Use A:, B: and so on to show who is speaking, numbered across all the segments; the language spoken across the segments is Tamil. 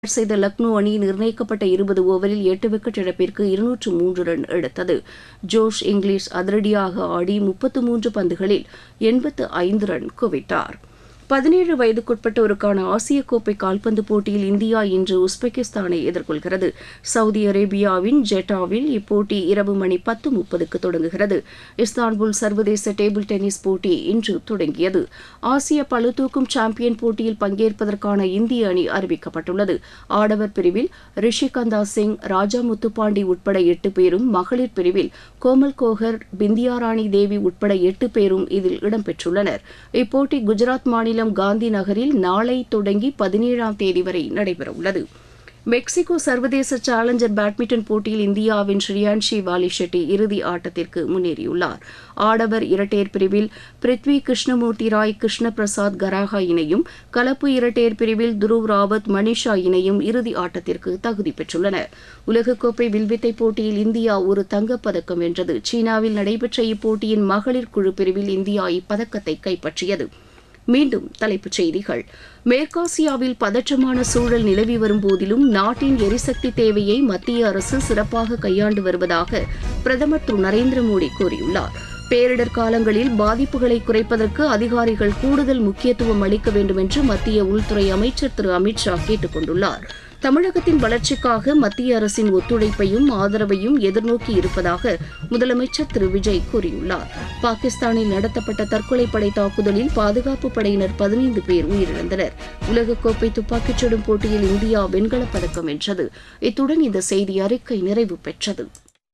A: பேட் செய்த லக்னோ அணி நிர்ணயிக்கப்பட்ட இருபது ஓவரில் எட்டு விக்கெட் இழப்பிற்கு இருநூற்று மூன்று ரன் எடுத்தது ஜோஷ் இங்கிலீஷ் அதிரடியாக ஆடி முப்பத்து மூன்று பந்துகளில் எண்பத்து ஐந்து ரன் குவித்தார் பதினேழு வயதுக்குட்பட்டோருக்கான ஆசிய கோப்பை கால்பந்து போட்டியில் இந்தியா இன்று உஸ்பெகிஸ்தானை எதிர்கொள்கிறது சவுதி அரேபியாவின் ஜெட்டாவில் இப்போட்டி இரவு மணி பத்து முப்பதுக்கு தொடங்குகிறது இஸ்தான்புல் சர்வதேச டேபிள் டென்னிஸ் போட்டி இன்று தொடங்கியது ஆசிய பளுதூக்கும் சாம்பியன் போட்டியில் பங்கேற்பதற்கான இந்திய அணி அறிவிக்கப்பட்டுள்ளது ஆடவர் பிரிவில் ரிஷிகந்தா சிங் ராஜா முத்துப்பாண்டி உட்பட எட்டு பேரும் மகளிர் பிரிவில் கோமல் கோகர் பிந்தியாராணி தேவி உட்பட எட்டு பேரும் இதில் இடம்பெற்றுள்ளனர் இப்போட்டி குஜராத் மாநிலம் காந்தி நகரில் நாளை தொடங்கி பதினேழாம் தேதி வரை நடைபெறவுள்ளது மெக்சிகோ சர்வதேச சேலஞ்சர் பேட்மிண்டன் போட்டியில் இந்தியாவின் ஸ்ரீயான்ஷி வாலி ஷெட்டி இறுதி ஆட்டத்திற்கு முன்னேறியுள்ளார் ஆடவர் இரட்டையர் பிரிவில் பிருத்வி கிருஷ்ணமூர்த்தி ராய் கிருஷ்ண பிரசாத் கராகா இணையும் கலப்பு இரட்டையர் பிரிவில் துருவ் ராவத் மனிஷா இணையும் இறுதி ஆட்டத்திற்கு தகுதி பெற்றுள்ளனர் உலகக்கோப்பை வில்வித்தை போட்டியில் இந்தியா ஒரு தங்கப்பதக்கம் வென்றது சீனாவில் நடைபெற்ற இப்போட்டியின் மகளிர் குழு பிரிவில் இந்தியா இப்பதக்கத்தை கைப்பற்றியது மீண்டும் தலைப்புச் செய்திகள் மேற்காசியாவில் பதற்றமான சூழல் நிலவி வரும் போதிலும் நாட்டின் எரிசக்தி தேவையை மத்திய அரசு சிறப்பாக கையாண்டு வருவதாக பிரதமர் திரு நரேந்திர மோடி கூறியுள்ளார் பேரிடர் காலங்களில் பாதிப்புகளை குறைப்பதற்கு அதிகாரிகள் கூடுதல் முக்கியத்துவம் அளிக்க வேண்டும் என்று மத்திய உள்துறை அமைச்சர் திரு அமித் ஷா கேட்டுக் கொண்டுள்ளார் தமிழகத்தின் வளர்ச்சிக்காக மத்திய அரசின் ஒத்துழைப்பையும் ஆதரவையும் எதிர்நோக்கி இருப்பதாக முதலமைச்சர் திரு விஜய் கூறியுள்ளார் பாகிஸ்தானில் நடத்தப்பட்ட தற்கொலைப் படை தாக்குதலில் பாதுகாப்பு படையினர் பதினைந்து பேர் உயிரிழந்தனர் உலகக்கோப்பை துப்பாக்கிச் சுடும் போட்டியில் இந்தியா வெண்கலப் பதக்கம் வென்றது இத்துடன் இந்த செய்தி அறிக்கை நிறைவு பெற்றது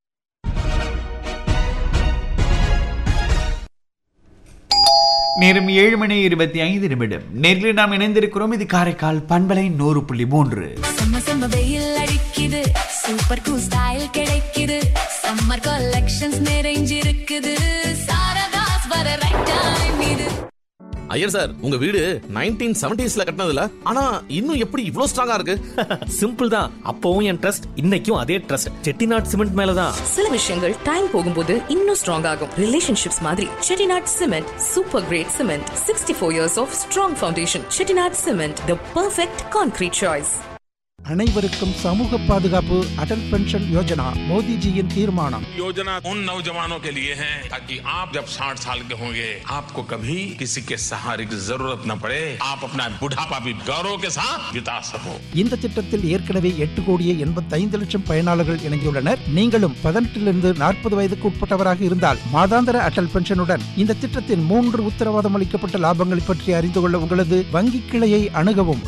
B: நேரம் ஏழு மணி இருபத்தி ஐந்து நிமிடம் நேரில் நாம் இணைந்திருக்கிறோம் இது காரைக்கால் பண்பலை நூறு புள்ளி மூன்று
C: செம்ம செம்ம வெயில் அடிக்குது சூப்பர் கூல் ஸ்டைல் கிடைக்குது சம்மர் கலெக்ஷன்ஸ் நிறைஞ்சிருக்குது சாரதாஸ் வர ரைட் டைம் இது
D: ஐயர் சார் உங்க வீடு நைன்டீன் செவன்டிஸ்ல கட்டினதுல ஆனா இன்னும் எப்படி இவ்ளோ ஸ்ட்ராங்கா இருக்கு
E: சிம்பிள் தான் அப்பவும் என் ட்ரஸ்ட் இன்னைக்கும் அதே ட்ரஸ்ட் செட்டிநாட் சிமெண்ட் மேலதான்
F: சில விஷயங்கள் டைம் போகும்போது இன்னும் ஸ்ட்ராங் ஆகும் ரிலேஷன்ஷிப்ஸ் மாதிரி Chettinad cement super great cement sixty four years of strong foundation Chettinad cement the perfect concrete choice
G: அனைவருக்கும் சமூக பாதுகாப்பு அடல் பென்ஷன் யோஜனா மோடிஜியின் தீர்மானம்
H: योजना उन नौजवानों के लिए है ताकि आप जब 60 साल के होंगे आपको कभी किसी के सहारे की जरूरत न पड़े आप अपना बुढ़ापा भी गौरव के साथ बिता सको
G: இந்த திட்டத்தில் ஏற்கனவே எட்டு கோடியே எண்பத்தைந்து லட்சம் பயனாளர்கள் இணைந்துள்ளனர் நீங்களும் பதினெட்டிலிருந்து நாற்பது வயதுக்கு உட்பட்டவராக இருந்தால் மாதாந்திர அடல் பென்ஷனுடன் இந்த திட்டத்தின் மூன்று உத்தரவாதம் அளிக்கப்பட்ட லாபங்களை பற்றி அறிந்து கொள்ள உங்களது வங்கி கிளையை அணுகவும்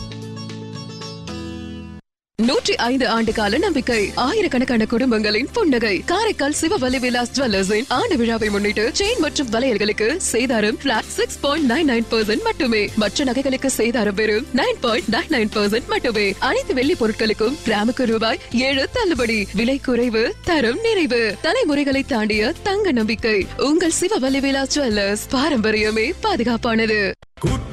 F: நூற்றி ஐந்து ஆண்டு கால நம்பிக்கை ஆயிரக்கணக்கான குடும்பங்களின் புன்னகை காரைக்கால் சிவவலி விலாஸ் ஜுவல்லர்ஸின் ஆண்டு விழாவை முன்னிட்டு செயின் மற்றும் வளையல்களுக்கு சேதாரம் flat six point nine nine percent மட்டுமே மற்ற நகைகளுக்கு சேதாரம் வெறும் nine point nine nine percent மட்டுமே அனைத்து வெள்ளி பொருட்களுக்கும் கிராமுக்கு ரூபாய் ஏழு தள்ளுபடி விலை குறைவு தரம் நிறைவு தலைமுறைகளை தாண்டிய தங்க நம்பிக்கை உங்கள் சிவவலி விலாஸ் ஜுவல்லர்ஸ் பாரம்பரியமே பாதுகாப்பானது